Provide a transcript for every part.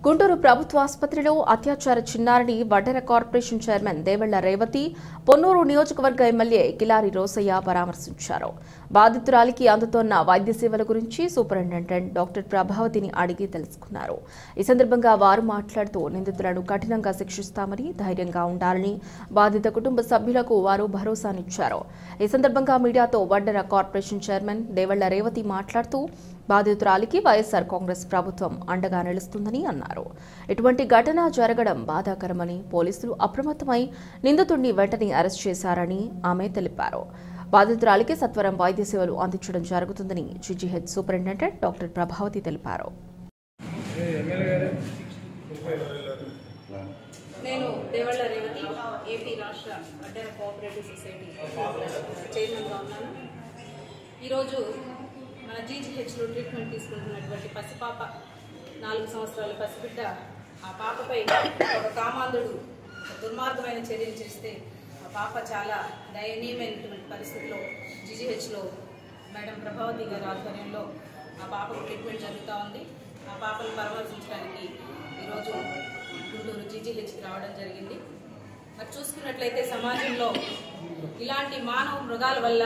గుంటూరు ప్రభుత్వ ఆసుపత్రిలో అత్యాచార చిన్నారిని వడ్డెర కార్పొరేషన్ చైర్మన్ దేవళ్ల రేవతి పొన్నూరు నియోజకవర్గ ఎమ్మెల్యే కిలారి రోసయ్య పరామర్శించారు బాధితురాలికి అందుతోన్న వైద్య సేవల గురించి సూపరింటెండెంట్ డాక్టర్ ప్రభావతిని అడిగి తెలుసుకున్నారు ఈ సందర్భంగా వారు మాట్లాడుతూ నిందితులను కఠినంగా శిక్షిస్తామని ధైర్యంగా ఉండాలని బాధిత కుటుంబ సభ్యులకు వారు భరోసానిచ్చారు ఈ సందర్భంగా మీడియాతో వడ్డెర కార్పొరేషన్ చైర్మన్ దేవళ్ల రేవతి మాట్లాడుతూ బాధితురాలికి వైఎస్ఆర్ కాంగ్రెస్ ప్రభుత్వం అండగా నిలుస్తుందని అన్నారు ఇటువంటి ఘటన జరగడం బాధాకరమని పోలీసులు అప్రమత్తమై నిందితుడిని వెంటనే అరెస్ట్ చేశారని ఆమె తెలిపారు బాధితురాలికి సత్వరం వైద్య సేవలు అందించడం జరుగుతుందని జీజీహెచ్ సూపరింటెండెంట్ డాక్టర్ ప్రభావతి తెలిపారు నేను దేవళ్ళ రేవతి ఏపీ రాష్ట్ర అడ్డర కోఆపరేటివ్ సొసైటీ చైర్మన్గా ఉన్నాను ఈరోజు మన జీజీహెచ్లో ట్రీట్మెంట్ తీసుకుంటున్నటువంటి పసిపాప నాలుగు సంవత్సరాల పసిబిడ్డ ఆ పాపపై ఒక కామాంధుడు దుర్మార్గమైన చర్యలు చేస్తే ఆ పాప చాలా దయనీయమైనటువంటి పరిస్థితిలో జీజీహెచ్లో మేడం ప్రభావతి గారి ఆధ్వర్యంలో ఆ పాపకు ట్రీట్మెంట్ జరుగుతూ ఉంది ఆ పాపను పరామర్శించడానికి ఈరోజు గుంటూరు జీజీహెచ్కి రావడం జరిగింది మరి చూసుకున్నట్లయితే సమాజంలో ఇలాంటి మానవ మృగాల వల్ల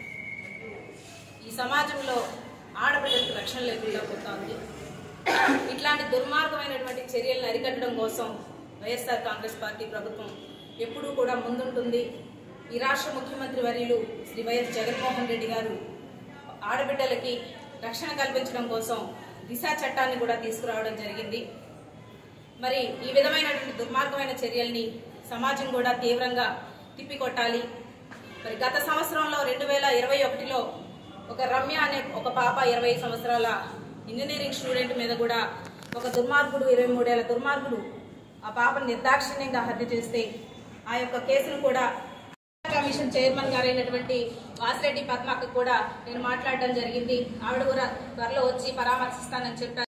ఈ సమాజంలో ఆడపిల్లలకు రక్షణ లేకుండా పోతోంది ఇట్లాంటి దుర్మార్గమైనటువంటి చర్యలను అరికట్టడం కోసం వైఎస్ఆర్ కాంగ్రెస్ పార్టీ ప్రభుత్వం ఎప్పుడూ కూడా ముందుంటుంది ఈ రాష్ట్ర ముఖ్యమంత్రి వర్యులు శ్రీ వైఎస్ జగన్మోహన్ రెడ్డి గారు ఆడబిడ్డలకి రక్షణ కల్పించడం కోసం దిశ చట్టాన్ని కూడా తీసుకురావడం జరిగింది మరి ఈ విధమైనటువంటి దుర్మార్గమైన చర్యల్ని సమాజం కూడా తీవ్రంగా తిప్పికొట్టాలి మరి గత సంవత్సరంలో రెండు వేల ఇరవై ఒకటిలో ఒక రమ్య అనే ఒక పాప ఇరవై సంవత్సరాల ఇంజనీరింగ్ స్టూడెంట్ మీద కూడా ఒక దుర్మార్గుడు ఇరవై మూడేళ్ల దుర్మార్గుడు ఆ పాపను నిర్దాక్షిణ్యంగా హత్య చేస్తే ఆ యొక్క కేసును కూడా కమిషన్ చైర్మన్ గారైనటువంటి వాసిరెడ్డి పద్మకు కూడా నేను మాట్లాడడం జరిగింది ఆవిడ కూడా త్వరలో వచ్చి పరామర్శిస్తానని చెప్పారు